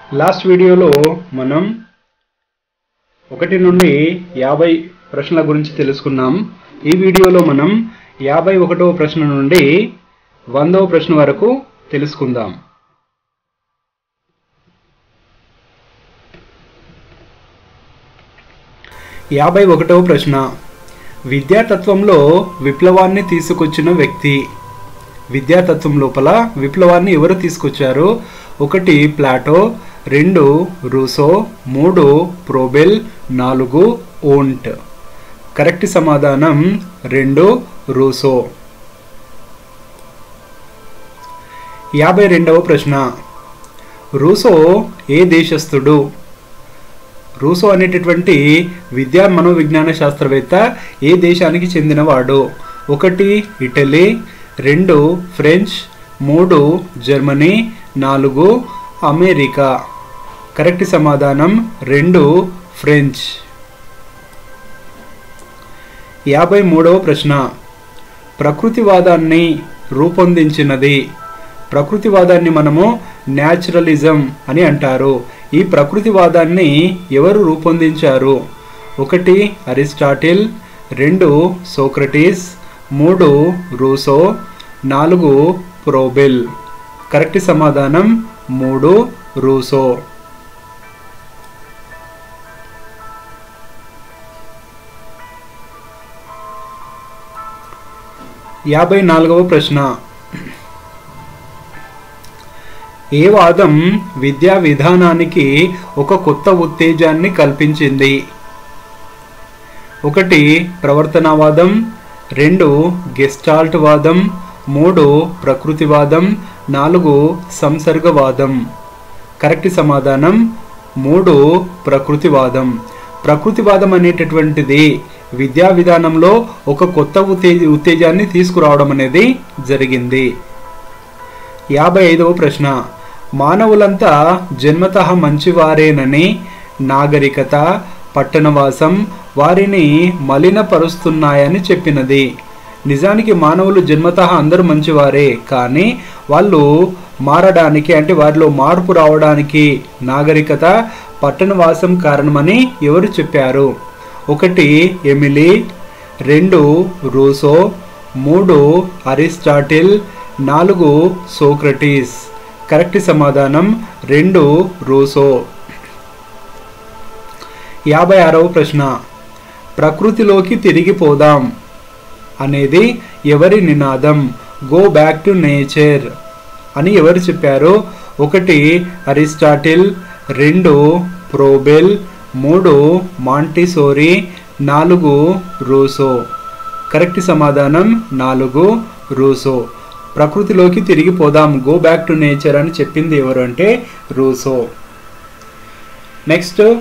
last వీడియోలో మనం ఒకటి నుండి యాభై ప్రశ్నల గురించి తెలుసుకున్నాం ఈ వీడియోలో మనం యాభై ఒకటవ ప్రశ్న నుండి వందవ ప్రశ్న వరకు తెలుసుకుందాం యాభై ఒకటవ ప్రశ్న విద్యాతత్వంలో విప్లవాన్ని తీసుకొచ్చిన వ్యక్తి విద్యాతత్వం లోపల విప్లవాన్ని ఎవరు తీసుకొచ్చారు ఒకటి ప్లాటో రెండు రూసో మూడు ప్రోబెల్ నాలుగు ఓంట్ కరెక్ట్ సమాధానం రెండు రూసో యాభై రెండవ ప్రశ్న రూసో ఏ దేశస్థుడు రూసో అనేటటువంటి విద్యా మనోవిజ్ఞాన శాస్త్రవేత్త ఏ దేశానికి చెందినవాడు ఒకటి ఇటలీ రెండు ఫ్రెంచ్ మూడు జర్మనీ నాలుగు అమెరికా కరెక్ట్ సమాధానం రెండు ఫ్రెంచ్ యాభై మూడవ ప్రశ్న ప్రకృతివాదాన్ని రూపొందించినది ప్రకృతివాదాన్ని మనము న్యాచురలిజం అని అంటారు ఈ ప్రకృతివాదాన్ని ఎవరు రూపొందించారు ఒకటి అరిస్టాటిల్ రెండు సోక్రటీస్ మూడు రూసో నాలుగు ప్రోబెల్ కరెక్ట్ సమాధానం మూడు రూసో యాభై నాలుగవ ప్రశ్న ఏ వాదం విద్యా విధానానికి ఒక కొత్త ఉత్తేజాన్ని కల్పించింది ఒకటి ప్రవర్తనవాదం రెండు గెస్టాల్ట్ వాదం మూడు ప్రకృతివాదం నాలుగు సంసర్గవాదం కరెక్ట్ సమాధానం మూడు ప్రకృతివాదం ప్రకృతివాదం అనేటటువంటిది విద్యా విధానంలో ఒక కొత్త ఉత్తేజ ఉత్తేజాన్ని తీసుకురావడం అనేది జరిగింది యాభై ఐదవ ప్రశ్న మానవులంతా జన్మత మంచివారేనని నాగరికత పట్టణవాసం వారిని మలినపరుస్తున్నాయని చెప్పినది నిజానికి మానవులు జన్మత అందరూ మంచివారే కానీ వాళ్ళు మారడానికి అంటే వారిలో మార్పు రావడానికి నాగరికత పట్టణవాసం కారణమని ఎవరు చెప్పారు ఒకటి ఎమిలీ రెండు రూసో మూడు అరిస్టాటిల్ నాలుగు సోక్రటీస్ కరెక్ట్ సమాధానం రెండు రూసో యాభై ఆరవ ప్రశ్న ప్రకృతిలోకి తిరిగి పోదాం అనేది ఎవరి నినాదం గో బ్యాక్ టు నేచర్ అని ఎవరు చెప్పారు ఒకటి అరిస్టాటిల్ రెండు ప్రోబెల్ మూడు మాంటిసోరీ నాలుగు రూసో కరెక్ట్ సమాధానం నాలుగు రూసో ప్రకృతిలోకి తిరిగి పోదాం గో బ్యాక్ టు నేచర్ అని చెప్పింది ఎవరు అంటే రూసో నెక్స్ట్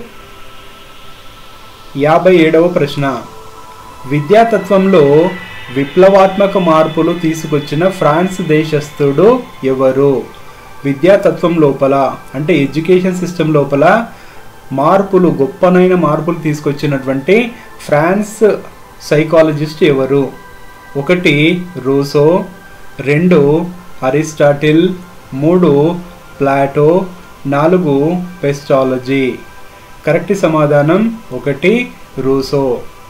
యాభై ఏడవ ప్రశ్న విద్యాతత్వంలో విప్లవాత్మక మార్పులు తీసుకొచ్చిన ఫ్రాన్స్ దేశస్థుడు ఎవరు విద్యాతత్వం లోపల అంటే ఎడ్యుకేషన్ సిస్టమ్ లోపల మార్పులు గొప్పనైన మార్పులు తీసుకొచ్చినటువంటి ఫ్రాన్స్ సైకాలజిస్ట్ ఎవరు ఒకటి రూసో రెండు అరిస్టాటిల్ మూడు ప్లాటో నాలుగు పెస్టాలజీ కరెక్ట్ సమాధానం ఒకటి రూసో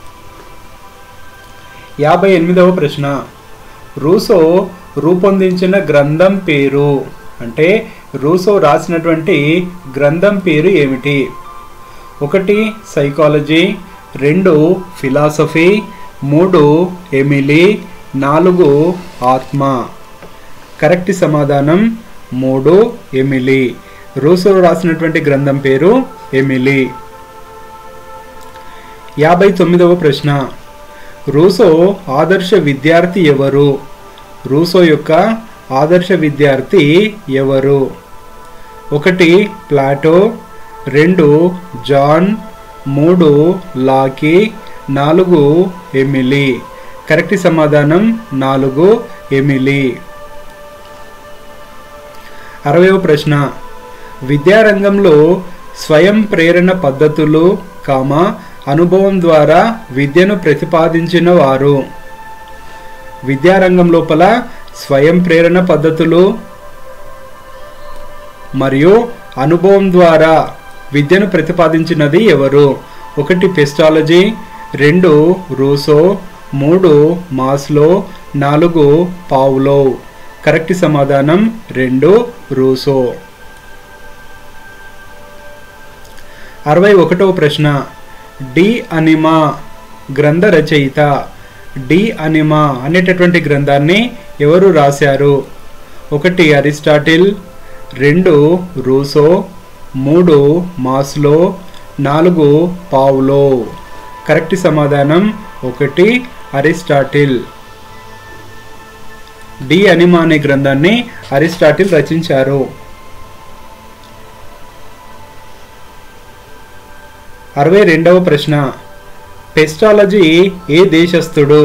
యాభై ఎనిమిదవ ప్రశ్న రూసో రూపొందించిన గ్రంథం పేరు అంటే రూసో రాసినటువంటి గ్రంథం పేరు ఏమిటి ఒకటి సైకాలజీ రెండు ఫిలాసఫీ మూడు ఎమిలీ నాలుగు ఆత్మ కరెక్ట్ సమాధానం మూడు ఎమిలీ రూసో రాసినటువంటి గ్రంథం పేరు ఎమిలీ యాభై తొమ్మిదవ ప్రశ్న రూసో ఆదర్శ విద్యార్థి ఎవరు రూసో యొక్క ఆదర్శ విద్యార్థి ఎవరు ఒకటి ప్లాటో రెండు జాన్ మూడు లాకీ నాలుగు ఎమిలీ కరెక్ట్ సమాధానం నాలుగు ఎమిలీ అరవయవ ప్రశ్న విద్యారంగంలో స్వయం ప్రేరణ పద్ధతులు కామ అనుభవం ద్వారా విద్యను ప్రతిపాదించిన వారు విద్యారంగం లోపల స్వయం ప్రేరణ పద్ధతులు మరియు అనుభవం ద్వారా విద్యను ప్రతిపాదించినది ఎవరు ఒకటి పెస్టాలజీ రెండు రూసో మూడు మాస్లో నాలుగు పావులో కరెక్ట్ సమాధానం రెండు రూసో అరవై ఒకటవ ప్రశ్న డి అనిమా గ్రంథ రచయిత డి అనిమా అనేటటువంటి గ్రంథాన్ని ఎవరు రాశారు ఒకటి అరిస్టాటిల్ రెండు రూసో మూడు మాస్లో నాలుగు పావులో కరెక్ట్ సమాధానం ఒకటి అరిస్టాటిల్ డి అనిమా అనే గ్రంథాన్ని అరిస్టాటిల్ రచించారు అరవై రెండవ ప్రశ్న పెస్టాలజీ ఏ దేశస్థుడు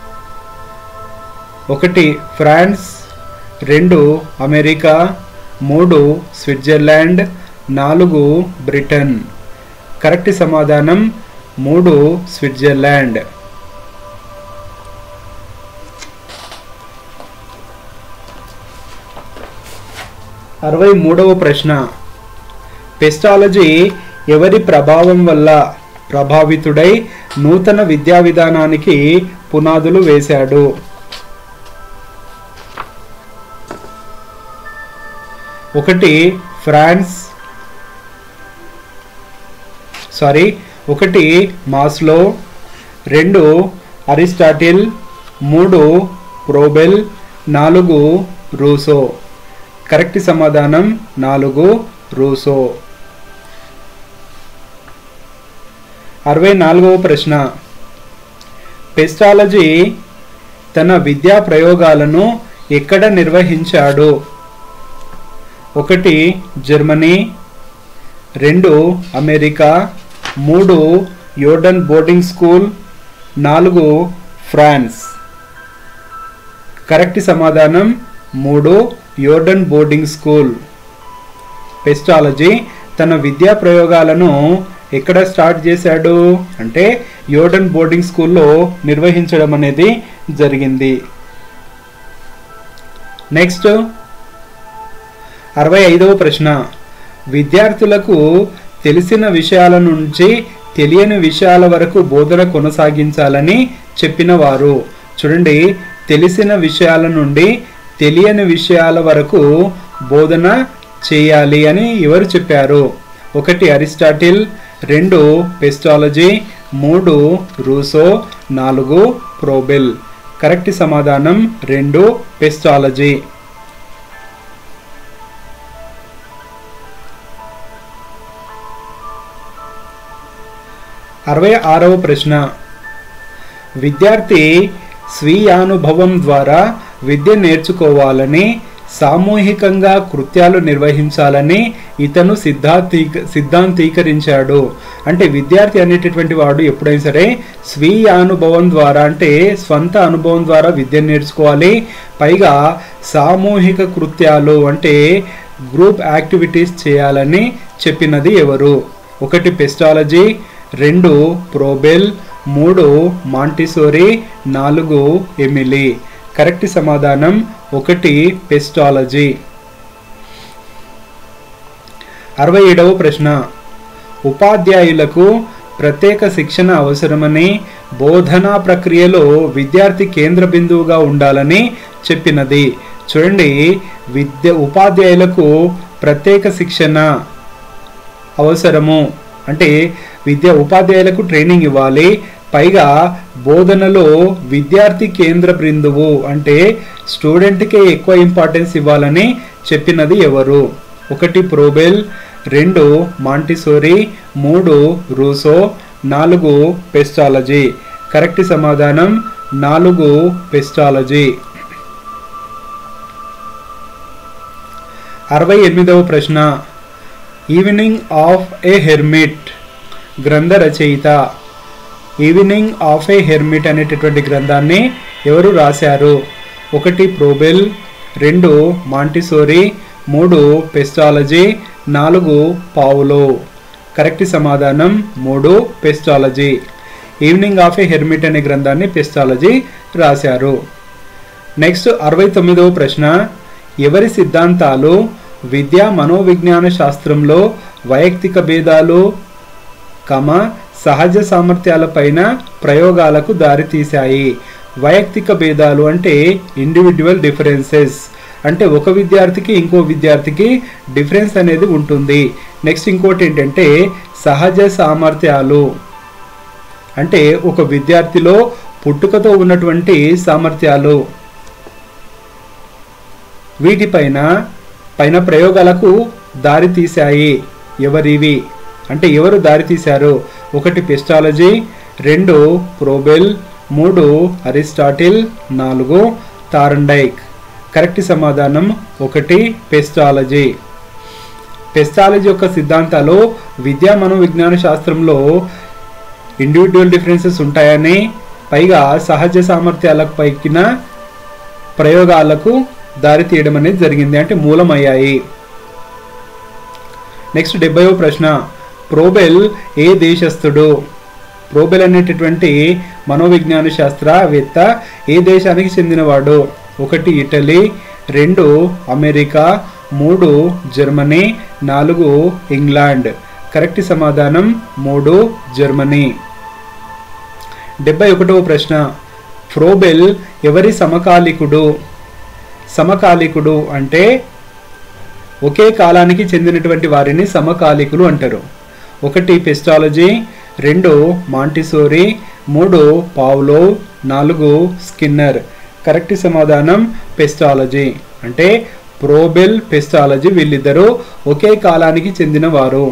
ఒకటి ఫ్రాన్స్ రెండు అమెరికా మూడు స్విట్జర్లాండ్ నాలుగు బ్రిటన్ కరెక్ట్ సమాధానం మూడు స్విట్జర్లాండ్ అరవై మూడవ ప్రశ్న పెస్టాలజీ ఎవరి ప్రభావం వల్ల ప్రభావితుడై నూతన విద్యా విధానానికి పునాదులు వేశాడు ఒకటి ఫ్రాన్స్ సారీ ఒకటి మాస్లో రెండు అరిస్టాటిల్ మూడు ప్రోబెల్ నాలుగు రూసో కరెక్ట్ సమాధానం నాలుగు రూసో అరవై నాలుగవ ప్రశ్న పెస్టాలజీ తన విద్యా ప్రయోగాలను ఎక్కడ నిర్వహించాడు ఒకటి జర్మనీ రెండు అమెరికా మూడు యోర్డన్ బోర్డింగ్ స్కూల్ నాలుగు ఫ్రాన్స్ కరెక్ట్ సమాధానం మూడు యోర్డన్ బోర్డింగ్ స్కూల్ పెస్టాలజీ తన విద్యా ప్రయోగాలను ఎక్కడ స్టార్ట్ చేశాడు అంటే యోర్డన్ బోర్డింగ్ స్కూల్లో నిర్వహించడం అనేది జరిగింది నెక్స్ట్ అరవై ఐదవ ప్రశ్న విద్యార్థులకు తెలిసిన విషయాల నుంచి తెలియని విషయాల వరకు బోధన కొనసాగించాలని చెప్పిన వారు చూడండి తెలిసిన విషయాల నుండి తెలియని విషయాల వరకు బోధన చేయాలి అని ఎవరు చెప్పారు ఒకటి అరిస్టాటిల్ రెండు పెస్టాలజీ మూడు రూసో నాలుగు ప్రోబెల్ కరెక్ట్ సమాధానం రెండు పెస్టాలజీ అరవై ఆరవ ప్రశ్న విద్యార్థి స్వీయానుభవం ద్వారా విద్య నేర్చుకోవాలని సామూహికంగా కృత్యాలు నిర్వహించాలని ఇతను సిద్ధాంతీక సిద్ధాంతీకరించాడు అంటే విద్యార్థి అనేటటువంటి వాడు ఎప్పుడైనా సరే స్వీయ అనుభవం ద్వారా అంటే స్వంత అనుభవం ద్వారా విద్య నేర్చుకోవాలి పైగా సామూహిక కృత్యాలు అంటే గ్రూప్ యాక్టివిటీస్ చేయాలని చెప్పినది ఎవరు ఒకటి పెస్టాలజీ రెండు ప్రోబెల్ మూడు మాంటిసోరీ నాలుగు ఎమిలీ కరెక్ట్ సమాధానం ఒకటి పెస్టాలజీ అరవై ఏడవ ప్రశ్న ఉపాధ్యాయులకు ప్రత్యేక శిక్షణ అవసరమని బోధనా ప్రక్రియలో విద్యార్థి కేంద్ర బిందువుగా ఉండాలని చెప్పినది చూడండి విద్య ఉపాధ్యాయులకు ప్రత్యేక శిక్షణ అవసరము అంటే విద్య ఉపాధ్యాయులకు ట్రైనింగ్ ఇవ్వాలి పైగా బోధనలో విద్యార్థి కేంద్ర బిందువు అంటే స్టూడెంట్కే ఎక్కువ ఇంపార్టెన్స్ ఇవ్వాలని చెప్పినది ఎవరు ఒకటి ప్రోబెల్ రెండు మాంటిసోరీ మూడు రూసో నాలుగు పెస్టాలజీ కరెక్ట్ సమాధానం నాలుగు పెస్టాలజీ అరవై ఎనిమిదవ ప్రశ్న ఈవినింగ్ ఆఫ్ ఏ హెర్మిట్ గ్రంథ రచయిత ఈవినింగ్ ఆఫ్ ఏ హెర్మిట్ అనేటటువంటి గ్రంథాన్ని ఎవరు రాశారు ఒకటి ప్రోబెల్ రెండు మాంటిసోరీ మూడు పెస్టాలజీ నాలుగు పావులో కరెక్ట్ సమాధానం మూడు Pestalozzi evening of a hermit అనే గ్రంథాన్ని పెస్టాలజీ రాశారు నెక్స్ట్ అరవై తొమ్మిదవ ప్రశ్న ఎవరి సిద్ధాంతాలు విద్యా మనోవిజ్ఞాన శాస్త్రంలో వైయక్తిక భేదాలు కమ సహజ సామర్థ్యాలపైన ప్రయోగాలకు దారితీశాయి వైయక్తిక భేదాలు అంటే ఇండివిజువల్ డిఫరెన్సెస్ అంటే ఒక విద్యార్థికి ఇంకో విద్యార్థికి డిఫరెన్స్ అనేది ఉంటుంది నెక్స్ట్ ఇంకోటి ఏంటంటే సహజ సామర్థ్యాలు అంటే ఒక విద్యార్థిలో పుట్టుకతో ఉన్నటువంటి సామర్థ్యాలు వీటిపైన పైన ప్రయోగాలకు దారి తీశాయి ఎవరివి అంటే ఎవరు దారి తీశారు ఒకటి పెస్టాలజీ రెండు ప్రోబెల్ మూడు అరిస్టాటిల్ నాలుగు తారండైక్ కరెక్ట్ సమాధానం ఒకటి పెస్టాలజీ పెస్టాలజీ యొక్క సిద్ధాంతాలు విద్యా మనోవిజ్ఞాన శాస్త్రంలో ఇండివిజువల్ డిఫరెన్సెస్ ఉంటాయని పైగా సహజ సామర్థ్యాలకు పైకిన ప్రయోగాలకు దారి తీయడం అనేది జరిగింది అంటే మూలమయ్యాయి నెక్స్ట్ డెబ్బైవ ప్రశ్న ప్రోబెల్ ఏ దేశస్థుడు ప్రోబెల్ అనేటటువంటి మనోవిజ్ఞాన శాస్త్రవేత్త ఏ దేశానికి చెందినవాడు ఒకటి ఇటలీ రెండు అమెరికా మూడు జర్మనీ నాలుగు ఇంగ్లాండ్ కరెక్ట్ సమాధానం మూడు జర్మనీ డెబ్బై ఒకటవ ప్రశ్న ఫ్రోబెల్ ఎవరి సమకాలికుడు సమకాలికుడు అంటే ఒకే కాలానికి చెందినటువంటి వారిని సమకాలికులు అంటారు ఒకటి పెస్టాలజీ రెండు మాంటిసోరీ మూడు పావులో నాలుగు స్కిన్నర్ కరెక్ట్ సమాధానం పెస్టాలజీ అంటే ప్రోబెల్ పెస్టాలజీ వీళ్ళిద్దరూ ఒకే కాలానికి చెందినవారు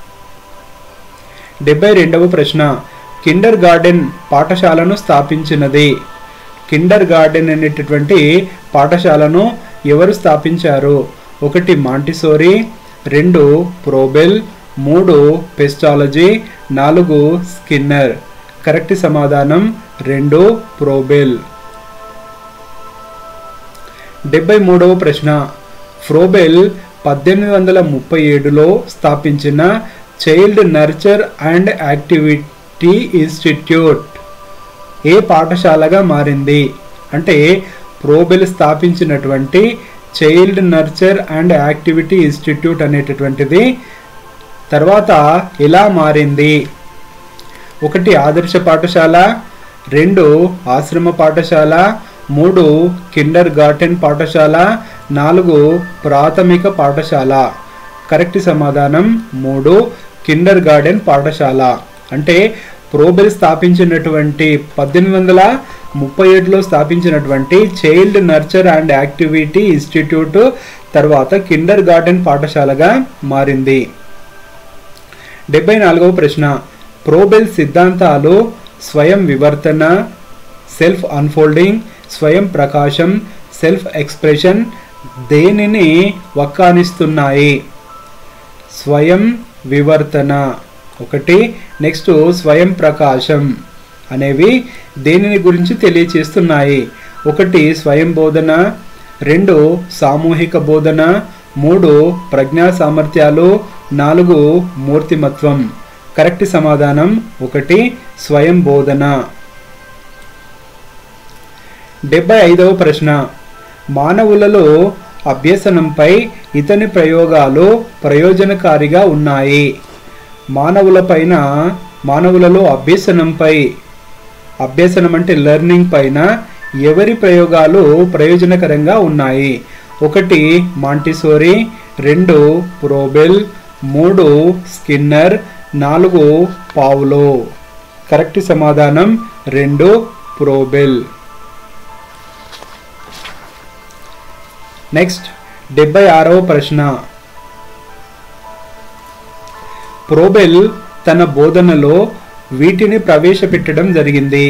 డెబ్బై రెండవ ప్రశ్న కిండర్ గార్డెన్ పాఠశాలను స్థాపించినది కిండర్ గార్డెన్ అనేటటువంటి పాఠశాలను ఎవరు స్థాపించారు ఒకటి మాంటిసోరీ రెండు ప్రోబెల్ మూడు పెస్టాలజీ నాలుగు స్కిన్నర్ కరెక్ట్ సమాధానం రెండు ప్రోబెల్ డెబ్బై మూడవ ప్రశ్న ఫ్రోబెల్ పద్దెనిమిది వందల ముప్పై ఏడులో స్థాపించిన child nurture and activity institute ఏ పాఠశాలగా మారింది అంటే ప్రోబెల్ స్థాపించినటువంటి child nurture and activity institute అనేటటువంటిది తర్వాత ఎలా మారింది ఒకటి ఆదర్శ పాఠశాల రెండు ఆశ్రమ పాఠశాల మూడు కిండర్ గార్టెన్ పాఠశాల నాలుగు ప్రాథమిక పాఠశాల కరెక్ట్ సమాధానం మూడు కిండర్ గార్డెన్ పాఠశాల అంటే ప్రోబెల్ స్థాపించినటువంటి పద్దెనిమిది వందల ముప్పై ఏడులో స్థాపించినటువంటి child nurture and activity institute తర్వాత కిండర్ గార్డెన్ పాఠశాలగా మారింది డెబ్బై నాలుగవ ప్రశ్న ప్రోబెల్ సిద్ధాంతాలు స్వయం వివర్తన సెల్ఫ్ అన్ఫోల్డింగ్ స్వయం ప్రకాశం సెల్ఫ్ ఎక్స్ప్రెషన్ దేనిని వక్కానిస్తున్నాయి స్వయం వివర్తన ఒకటి నెక్స్ట్ స్వయం ప్రకాశం అనేవి దేనిని గురించి తెలియచేస్తున్నాయి ఒకటి స్వయం బోధన రెండు సామూహిక బోధన మూడు ప్రజ్ఞా సామర్థ్యాలు నాలుగు మూర్తిమత్వం కరెక్ట్ సమాధానం ఒకటి స్వయం బోధన డెబ్బై ఐదవ ప్రశ్న మానవులలో అభ్యసనంపై ఇతని ప్రయోగాలు ప్రయోజనకారిగా ఉన్నాయి మానవులపైన మానవులలో అభ్యసనంపై అభ్యసనం అంటే లెర్నింగ్ పైన ఎవరి ప్రయోగాలు ప్రయోజనకరంగా ఉన్నాయి ఒకటి మాంటిసోరీ రెండు ప్రోబెల్ మూడు స్కిన్నర్ నాలుగు పావులో కరెక్ట్ సమాధానం రెండు ప్రోబెల్ నెక్స్ట్ డెబ్బై ఆరవ ప్రశ్న ప్రోబెల్ తన బోధనలో వీటిని ప్రవేశపెట్టడం జరిగింది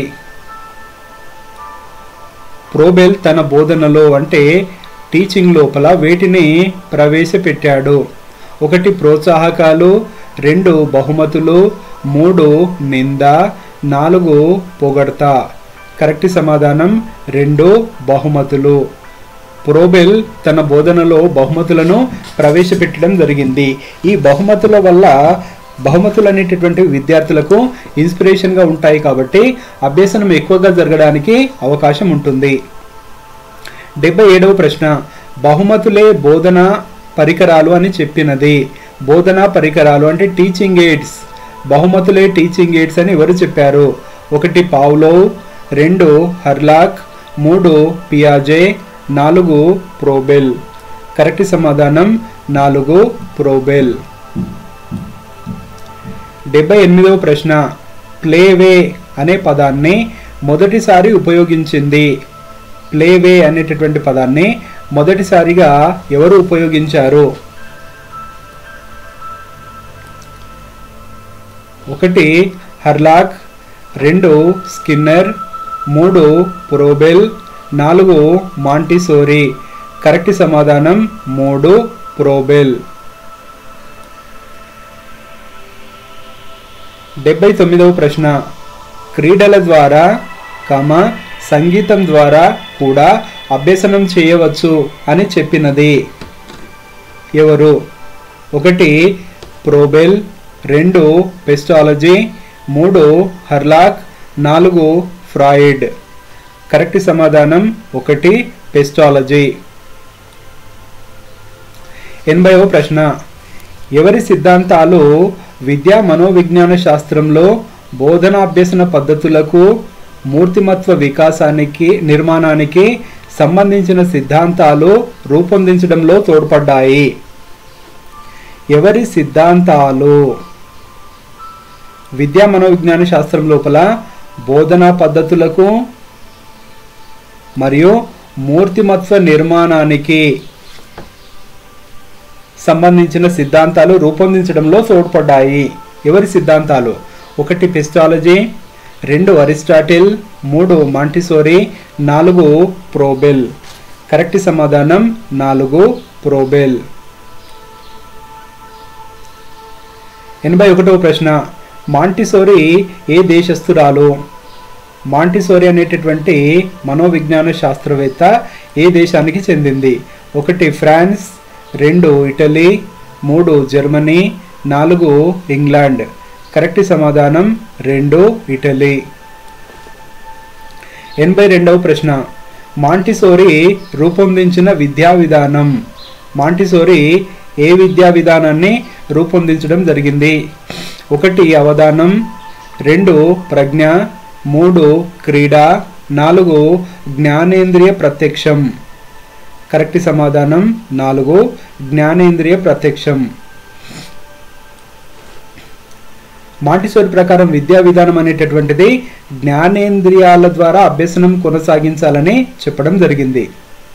ప్రోబెల్ తన బోధనలో అంటే టీచింగ్ లోపల వేటిని ప్రవేశపెట్టాడు ఒకటి ప్రోత్సాహకాలు రెండు బహుమతులు మూడు నింద నాలుగు పొగడ్త కరెక్ట్ సమాధానం రెండు బహుమతులు ప్రోబెల్ తన బోధనలో బహుమతులను ప్రవేశపెట్టడం జరిగింది ఈ బహుమతుల వల్ల బహుమతులు అనేటటువంటి విద్యార్థులకు ఇన్స్పిరేషన్గా ఉంటాయి కాబట్టి అభ్యసనం ఎక్కువగా జరగడానికి అవకాశం ఉంటుంది డెబ్బై ఏడవ ప్రశ్న బహుమతులే బోధన పరికరాలు అని చెప్పినది బోధనా పరికరాలు అంటే టీచింగ్ ఎయిడ్స్ బహుమతులే టీచింగ్ ఎయిడ్స్ అని ఎవరు చెప్పారు ఒకటి పావులో రెండు హర్లాక్ మూడు పియాజే నాలుగు ప్రోబెల్ కరెక్ట్ సమాధానం నాలుగు ప్రోబెల్ డెబ్బై ఎనిమిదవ ప్రశ్న ప్లేవే అనే పదాన్ని మొదటిసారి ఉపయోగించింది ప్లేవే అనేటటువంటి పదాన్ని మొదటిసారిగా ఎవరు ఉపయోగించారు ఒకటి హర్లాక్ రెండు స్కిన్నర్ మూడు ప్రోబెల్ నాలుగు మాంటిసోరీ కరెక్ట్ సమాధానం మూడు ప్రోబెల్ డెబ్బై తొమ్మిదవ ప్రశ్న క్రీడల ద్వారా కమ సంగీతం ద్వారా కూడా అభ్యసనం చేయవచ్చు అని చెప్పినది ఎవరు ఒకటి ప్రోబెల్ రెండు పెస్టాలజీ మూడు హర్లాక్ నాలుగు ఫ్రాయిడ్ కరెక్ట్ సమాధానం ఒకటి పెస్టాలజీ ఎనభైవ ప్రశ్న ఎవరి సిద్ధాంతాలు విద్యా మనోవిజ్ఞాన శాస్త్రంలో బోధనాభ్యసన పద్ధతులకు మూర్తిమత్వ వికాసానికి నిర్మాణానికి సంబంధించిన సిద్ధాంతాలు రూపొందించడంలో తోడ్పడ్డాయి ఎవరి సిద్ధాంతాలు విద్యా మనోవిజ్ఞాన శాస్త్రం లోపల బోధనా పద్ధతులకు మరియు మూర్తిమత్వ నిర్మాణానికి సంబంధించిన సిద్ధాంతాలు రూపొందించడంలో తోడ్పడ్డాయి ఎవరి సిద్ధాంతాలు ఒకటి పెస్టాలజీ రెండు అరిస్టాటిల్ మూడు మాంటిసోరీ నాలుగు ప్రోబెల్ కరెక్ట్ సమాధానం నాలుగు ప్రోబెల్ ఎనభై ఒకటవ ప్రశ్న మాంటిసోరీ ఏ దేశస్థురాలు మాంటిసోరీ అనేటటువంటి మనోవిజ్ఞాన శాస్త్రవేత్త ఏ దేశానికి చెందింది ఒకటి ఫ్రాన్స్ రెండు ఇటలీ మూడు జర్మనీ నాలుగు ఇంగ్లాండ్ కరెక్ట్ సమాధానం రెండు ఇటలీ ఎనభై రెండవ ప్రశ్న మాంటిసోరీ రూపొందించిన విద్యా విధానం మాంటిసోరీ ఏ విద్యా విధానాన్ని రూపొందించడం జరిగింది ఒకటి అవధానం రెండు ప్రజ్ఞ మూడు క్రీడ నాలుగు జ్ఞానేంద్రియ ప్రత్యక్షం కరెక్ట్ సమాధానం నాలుగు జ్ఞానేంద్రియ ప్రత్యక్షం మాంటిసోరి ప్రకారం విద్యా విధానం అనేటటువంటిది జ్ఞానేంద్రియాల ద్వారా అభ్యసనం కొనసాగించాలని చెప్పడం జరిగింది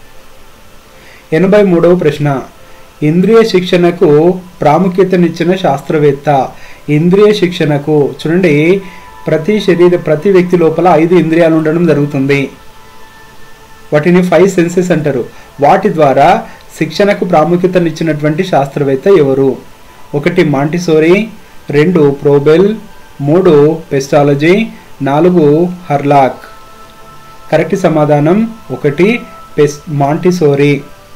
ఎనభై మూడవ ప్రశ్న ఇంద్రియ శిక్షణకు ప్రాముఖ్యతనిచ్చిన శాస్త్రవేత్త ఇంద్రియ శిక్షణకు చూడండి ప్రతి శరీర ప్రతి వ్యక్తి లోపల ఐదు ఇంద్రియాలు ఉండడం జరుగుతుంది వాటిని ఫైవ్ సెన్సెస్ అంటారు వాటి ద్వారా శిక్షణకు ప్రాముఖ్యతనిచ్చినటువంటి శాస్త్రవేత్త ఎవరు ఒకటి మాంటిసోరీ రెండు ప్రోబెల్ మూడు పెస్టాలజీ నాలుగు హర్లాక్ కరెక్ట్ సమాధానం ఒకటి పెస్ మాంటిసోరీ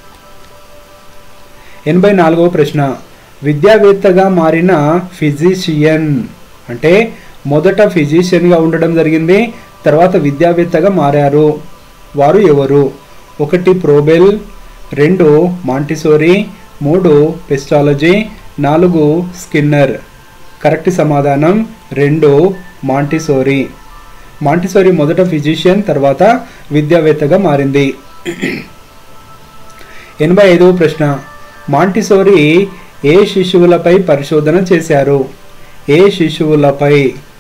ఎనభై నాలుగవ ప్రశ్న విద్యావేత్తగా మారిన ఫిజిషియన్ అంటే మొదట ఫిజిషియన్గా ఉండడం జరిగింది తర్వాత విద్యావేత్తగా మారారు వారు ఎవరు ఒకటి ప్రోబెల్ రెండు మాంటిసోరీ మూడు పెస్టాలజీ నాలుగు స్కిన్నర్ కరెక్ట్ సమాధానం రెండు మాంటిసోరీ మాంటిసోరీ మొదట ఫిజిషియన్ తర్వాత విద్యావేత్తగా మారింది ఎనభై ఐదవ ప్రశ్న మాంటిసోరీ ఏ శిశువులపై పరిశోధన చేశారు ఏ శిశువులపై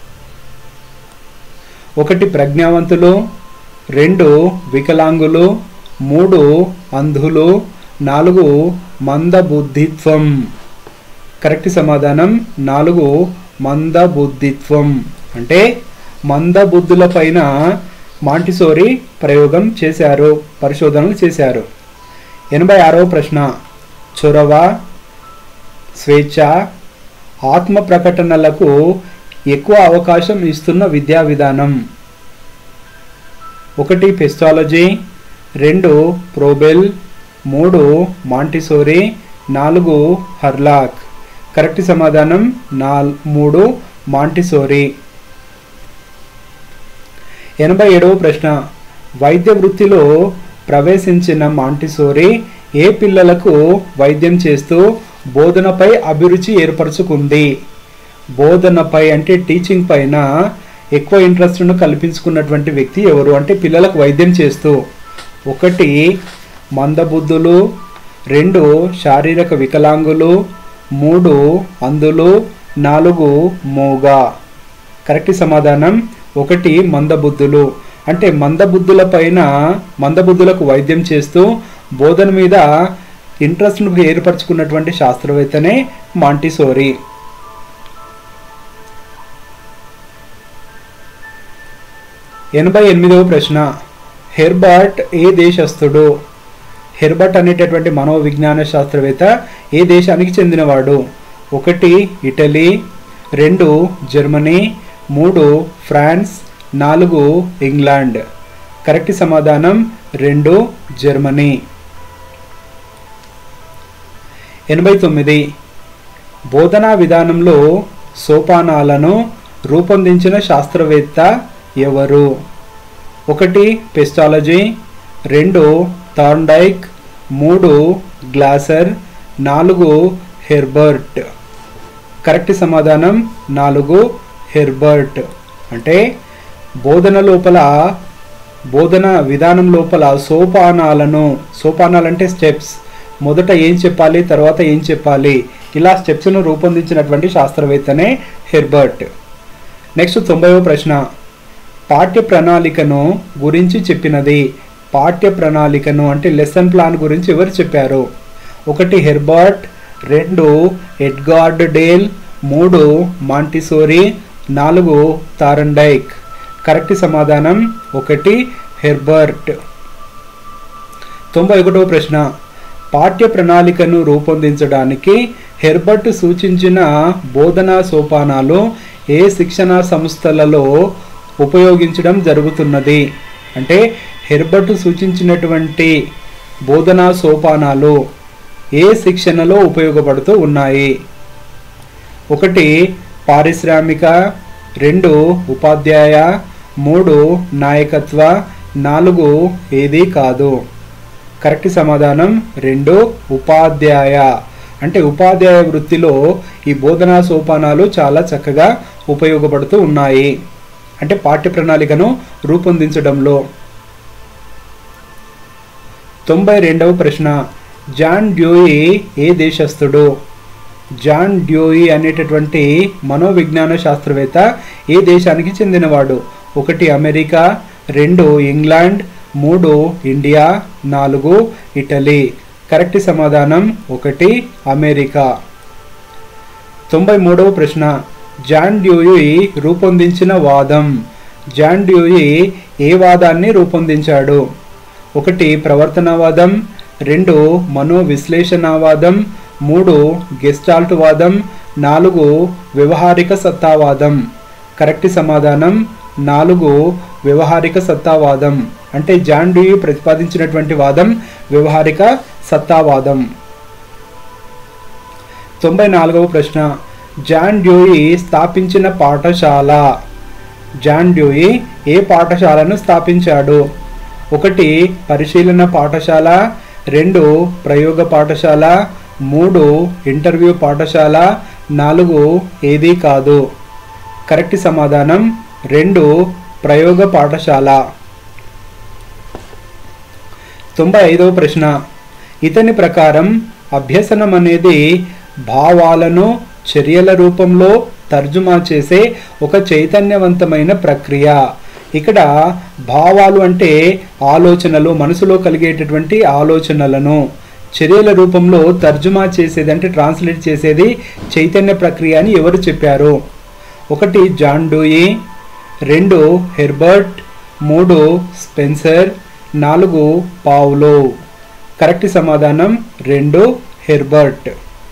ఒకటి ప్రజ్ఞావంతులు రెండు వికలాంగులు మూడు అంధులు నాలుగు మందబుద్ధిత్వం కరెక్ట్ సమాధానం నాలుగు మందబుద్ధిత్వం అంటే మందబుద్ధుల పైన మాంటిసోరీ ప్రయోగం చేశారు పరిశోధనలు చేశారు ఎనభై ఆరవ ప్రశ్న చొరవ స్వేచ్ఛ ఆత్మ ప్రకటనలకు ఎక్కువ అవకాశం ఇస్తున్న విద్యా విధానం ఒకటి పెస్టాలజీ రెండు ప్రోబెల్ మూడు మాంటిసోరీ నాలుగు హర్లాక్ కరెక్ట్ సమాధానం నాల్ మూడు మాంటిసోరీ ఎనభై ఏడవ ప్రశ్న వైద్య వృత్తిలో ప్రవేశించిన మాంటిసోరీ ఏ పిల్లలకు వైద్యం చేస్తూ బోధనపై అభిరుచి ఏర్పరచుకుంది బోధనపై అంటే టీచింగ్ పైన ఎక్కువ ఇంట్రెస్ట్ను కల్పించుకున్నటువంటి వ్యక్తి ఎవరు అంటే పిల్లలకు వైద్యం చేస్తూ ఒకటి మందబుద్ధులు రెండు శారీరక వికలాంగులు మూడు అందులు నాలుగు మూగ కరెక్ట్ సమాధానం ఒకటి మందబుద్ధులు అంటే మందబుద్ధుల పైన మందబుద్ధులకు వైద్యం చేస్తూ బోధన మీద ఇంట్రెస్ట్ను ఏర్పరచుకున్నటువంటి శాస్త్రవేత్తనే మాంటిసోరీ ఎనభై ఎనిమిదవ ప్రశ్న హెర్బర్ట్ ఏ దేశస్థుడు హెర్బర్ట్ అనేటటువంటి మనోవిజ్ఞాన శాస్త్రవేత్త ఏ దేశానికి చెందినవాడు ఒకటి ఇటలీ రెండు జర్మనీ మూడు ఫ్రాన్స్ నాలుగు ఇంగ్లాండ్ కరెక్ట్ సమాధానం రెండు జర్మనీ ఎనభై తొమ్మిది బోధనా విధానంలో సోపానాలను రూపొందించిన శాస్త్రవేత్త ఎవరు ఒకటి పెస్టాలజీ రెండు థార్న్డైక్ మూడు గ్లాసర్ నాలుగు హెర్బర్ట్ కరెక్ట్ సమాధానం నాలుగు హెర్బర్ట్ అంటే బోధన లోపల బోధన విధానం లోపల సోపానాలను సోపానాలంటే స్టెప్స్ మొదట ఏం చెప్పాలి తర్వాత ఏం చెప్పాలి ఇలా స్టెప్స్ను రూపొందించినటువంటి శాస్త్రవేత్తనే హెర్బర్ట్ నెక్స్ట్ తొంభైవ ప్రశ్న పాఠ్య ప్రణాళికను గురించి చెప్పినది పాఠ్య ప్రణాళికను అంటే లెసన్ ప్లాన్ గురించి ఎవరు చెప్పారు ఒకటి హెర్బర్ట్ రెండు ఎడ్గార్డ్ డేల్ మూడు మాంటిసోరీ నాలుగు తారండైక్ కరెక్ట్ సమాధానం ఒకటి హెర్బర్ట్ తొంభై ఒకటవ ప్రశ్న పాఠ్య ప్రణాళికను రూపొందించడానికి హెర్బర్ట్ సూచించిన బోధనా సోపానాలు ఏ శిక్షణా సంస్థలలో ఉపయోగించడం జరుగుతున్నది అంటే హెర్బర్ట్ సూచించినటువంటి బోధనా సోపానాలు ఏ శిక్షణలో ఉపయోగపడుతూ ఉన్నాయి ఒకటి పారిశ్రామిక రెండు ఉపాధ్యాయ మూడు నాయకత్వ నాలుగు ఏది కాదు కరెక్ట్ సమాధానం రెండు ఉపాధ్యాయ అంటే ఉపాధ్యాయ వృత్తిలో ఈ బోధనా సోపానాలు చాలా చక్కగా ఉపయోగపడుతూ ఉన్నాయి అంటే పాఠ్య ప్రణాళికను రూపొందించడంలో తొంభై రెండవ ప్రశ్న జాన్ డ్యూయి ఏ దేశస్థుడు జాన్ డ్యూయి అనేటటువంటి మనోవిజ్ఞాన శాస్త్రవేత్త ఏ దేశానికి చెందినవాడు ఒకటి అమెరికా రెండు ఇంగ్లాండ్ మూడు ఇండియా నాలుగు ఇటలీ కరెక్ట్ సమాధానం ఒకటి అమెరికా తొంభై మూడవ ప్రశ్న జాన్ డ్యూయి రూపొందించిన వాదం జాన్ డ్యూయి ఏ వాదాన్ని రూపొందించాడు ఒకటి ప్రవర్తనవాదం రెండు మనోవిశ్లేషణవాదం మూడు గెస్టాల్ట్ వాదం నాలుగు వ్యవహారిక సత్తావాదం కరెక్ట్ సమాధానం నాలుగు వ్యవహారిక సత్తావాదం అంటే జాన్ డ్యూయి ప్రతిపాదించినటువంటి వాదం వ్యవహారిక సత్తావాదం తొంభై నాలుగవ ప్రశ్న జాన్ డ్యూయి స్థాపించిన పాఠశాల జాన్ డ్యూయి ఏ పాఠశాలను స్థాపించాడు ఒకటి పరిశీలన పాఠశాల రెండు ప్రయోగ పాఠశాల మూడు ఇంటర్వ్యూ పాఠశాల నాలుగు ఏదీ కాదు కరెక్ట్ సమాధానం రెండు ప్రయోగ పాఠశాల తొంభై ఐదవ ప్రశ్న ఇతని ప్రకారం అభ్యసనం అనేది భావాలను చర్యల రూపంలో తర్జుమా చేసే ఒక చైతన్యవంతమైన ప్రక్రియ ఇక్కడ భావాలు అంటే ఆలోచనలు మనసులో కలిగేటటువంటి ఆలోచనలను చర్యల రూపంలో తర్జుమా చేసేది అంటే ట్రాన్స్లేట్ చేసేది చైతన్య ప్రక్రియ అని ఎవరు చెప్పారు ఒకటి జాన్ డూయి రెండు హెర్బర్ట్ మూడు స్పెన్సర్ నాలుగు పావులో కరెక్ట్ సమాధానం రెండు హెర్బర్ట్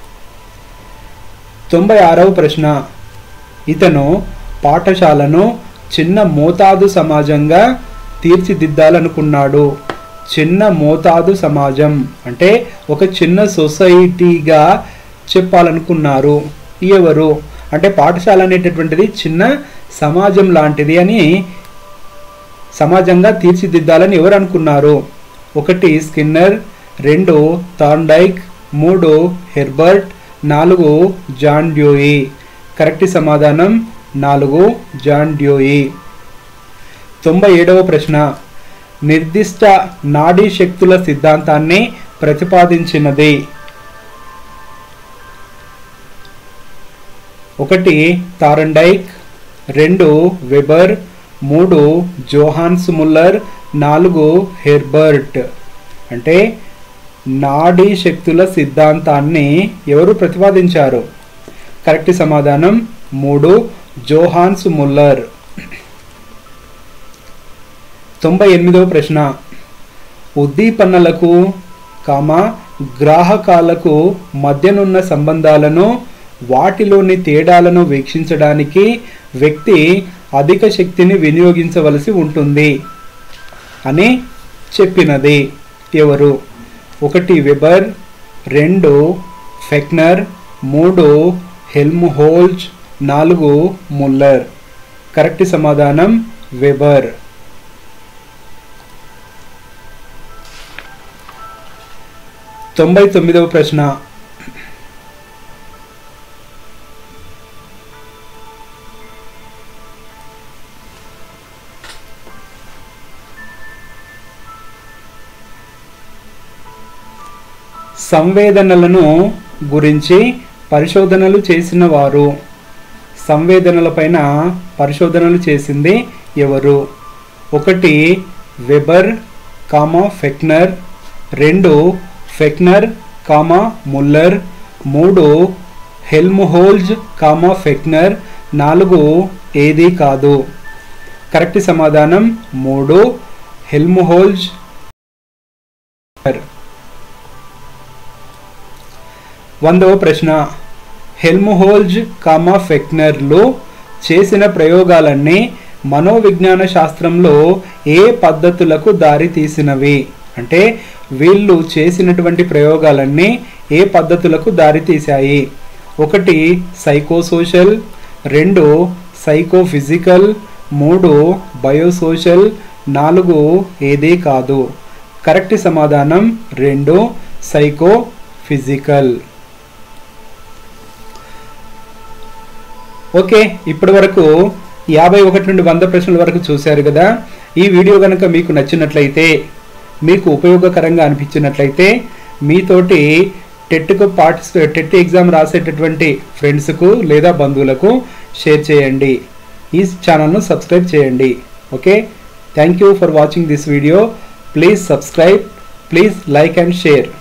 తొంభై ఆరవ ప్రశ్న ఇతను పాఠశాలను చిన్న మోతాదు సమాజంగా తీర్చిదిద్దాలనుకున్నాడు చిన్న మోతాదు సమాజం అంటే ఒక చిన్న సొసైటీగా చెప్పాలనుకున్నారు ఎవరు అంటే పాఠశాల అనేటటువంటిది చిన్న సమాజం లాంటిది అని సమాజంగా తీర్చిదిద్దాలని ఎవరు అనుకున్నారు ఒకటి స్కిన్నర్ రెండు థార్న్డైక్ మూడు హెర్బర్ట్ నాలుగు జాన్ డ్యూయి కరెక్ట్ సమాధానం నాలుగు జాన్ డ్యూయి తొంభై ఏడవ ప్రశ్న నిర్దిష్ట నాడీ శక్తుల సిద్ధాంతాన్ని ప్రతిపాదించినది ఒకటి తారండైక్ రెండు వెబర్ మూడు జోహాన్స్ ముల్లర్ నాలుగు హెర్బర్ట్ అంటే నాడీ శక్తుల సిద్ధాంతాన్ని ఎవరు ప్రతిపాదించారు కరెక్ట్ సమాధానం మూడు జోహాన్స్ ముల్లర్ తొంభై ఎనిమిదవ ప్రశ్న ఉద్దీపనలకు కామ గ్రాహకాలకు మధ్యనున్న సంబంధాలను వాటిలోని తేడాలను వీక్షించడానికి వ్యక్తి అధిక శక్తిని వినియోగించవలసి ఉంటుంది అని చెప్పినది ఎవరు ఒకటి వెబర్ రెండు ఫెక్నర్ మూడు హెల్మ్హోల్జ్ నాలుగు ముల్లర్ కరెక్ట్ సమాధానం వెబర్ తొంభై తొమ్మిదవ ప్రశ్న సంవేదనలను గురించి పరిశోధనలు చేసిన వారు సంవేదనలపైన పరిశోధనలు చేసింది ఎవరు ఒకటి వెబర్ కామా ఫెక్నర్ రెండు ఫెక్నర్ కామా ముల్లర్ మూడు హెల్మ్హోల్జ్ కామా ఫెక్నర్ నాలుగు ఏది కాదు కరెక్ట్ సమాధానం మూడు హెల్మ్హోల్జ్ వందవ ప్రశ్న హెల్మ్హోల్జ్ కామా ఫెక్నర్లు చేసిన ప్రయోగాలన్నీ మనోవిజ్ఞాన శాస్త్రంలో ఏ పద్ధతులకు దారి తీసినవి అంటే వీళ్ళు చేసినటువంటి ప్రయోగాలన్నీ ఏ పద్ధతులకు దారి తీశాయి ఒకటి సైకోసోషల్ రెండు సైకోఫిజికల్ మూడు బయోసోషల్ నాలుగు ఏదీ కాదు కరెక్ట్ సమాధానం రెండు సైకో ఫిజికల్ ఓకే ఇప్పటి వరకు యాభై ఒకటి నుండి వంద ప్రశ్నల వరకు చూశారు కదా ఈ వీడియో కనుక మీకు నచ్చినట్లయితే మీకు ఉపయోగకరంగా అనిపించినట్లయితే మీతోటి టెట్కు పార్టిసిపే టెట్ ఎగ్జామ్ రాసేటటువంటి ఫ్రెండ్స్కు లేదా బంధువులకు షేర్ చేయండి ఈ ఛానల్ను సబ్స్క్రైబ్ చేయండి okay thank you for watching this video please subscribe please like and share